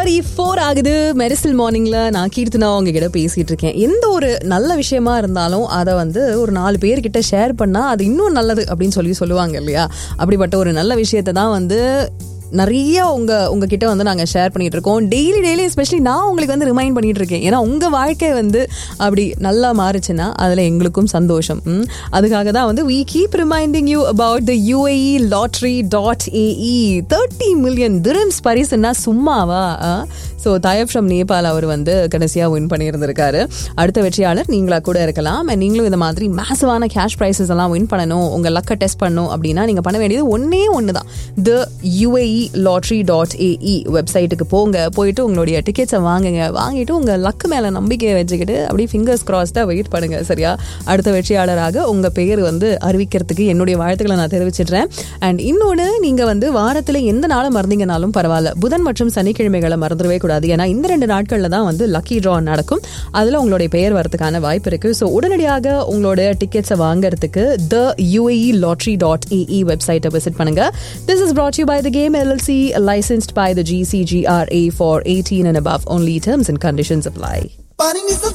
Forty four ஆகுது மெரிசல் மார்னிங்ல நான் கீர்த்தனா உங்ககிட்ட பேசிட்டு இருக்கேன் எந்த ஒரு நல்ல விஷயமா இருந்தாலும் அதை வந்து ஒரு நாலு பேர்கிட்ட ஷேர் பண்ணா அது இன்னும் நல்லது அப்படின்னு சொல்லி சொல்லுவாங்க இல்லையா அப்படிப்பட்ட ஒரு நல்ல விஷயத்தை தான் வந்து நிறைய உங்க உங்ககிட்ட வந்து நாங்க ஷேர் பண்ணிட்டு இருக்கோம் டெய்லி டெய்லி எஸ்பெஷலி நான் உங்களுக்கு வந்து ரிமைண்ட் பண்ணிட்டு இருக்கேன் ஏன்னா உங்க வாழ்க்கை வந்து அப்படி நல்லா மாறுச்சுன்னா அதுல எங்களுக்கும் சந்தோஷம் ம். அதுக்காக தான் வந்து we keep reminding you about the UAE lottery dot AE thirty million dirhams பரிசுன்னா சும்மாவா ஸோ தயப் ஃப்ரம் நேபாள் அவர் வந்து கடைசியாக வின் பண்ணியிருந்திருக்காரு அடுத்த வெற்றியாளர் நீங்களா கூட இருக்கலாம் And நீங்களும் இந்த மாதிரி மேசிவான கேஷ் ப்ரைஸஸ் எல்லாம் வின் பண்ணணும் உங்கள் லக்கை டெஸ்ட் பண்ணணும் அப்படின்னா நீங்கள் பண்ண வேண்டியது ஒன்றே ஒன்று தான் the UAE lottery dot AE வெப்சைட்டுக்கு போங்க போயிட்டு உங்களுடைய டிக்கெட்ஸை வாங்குங்க வாங்கிட்டு உங்கள் லக்கு மேலே நம்பிக்கையை வச்சுக்கிட்டு அப்படியே ஃபிங்கர்ஸ் கிராஸ்டாக வெயிட் பண்ணுங்க சரியா அடுத்த வெற்றியாளராக உங்கள் பெயர் வந்து அறிவிக்கிறதுக்கு என்னுடைய வாழ்த்துக்களை நான் தெரிவிச்சிடுறேன் அண்ட் இன்னொன்று நீங்கள் வந்து வாரத்தில் எந்த நாளை மறந்தீங்கனாலும் பரவாயில்ல புதன் மற்றும் சனிக்கிழமைகளை மறந்துடவே கூடாது ஏன்னா இந்த ரெண்டு நாட்களில் தான் வந்து லக்கி ட்ரா நடக்கும் அதில் உங்களுடைய பெயர் வரதுக்கான வாய்ப்பு இருக்கு ஸோ உடனடியாக உங்களோட டிக்கெட்ஸை வாங்குறதுக்கு the UAE lottery dot AE வெப்சைட்டை விசிட் பண்ணுங்க this is brought you by the game LLC licensed by the GCGRA for 18 and above only terms and conditions apply Putting is the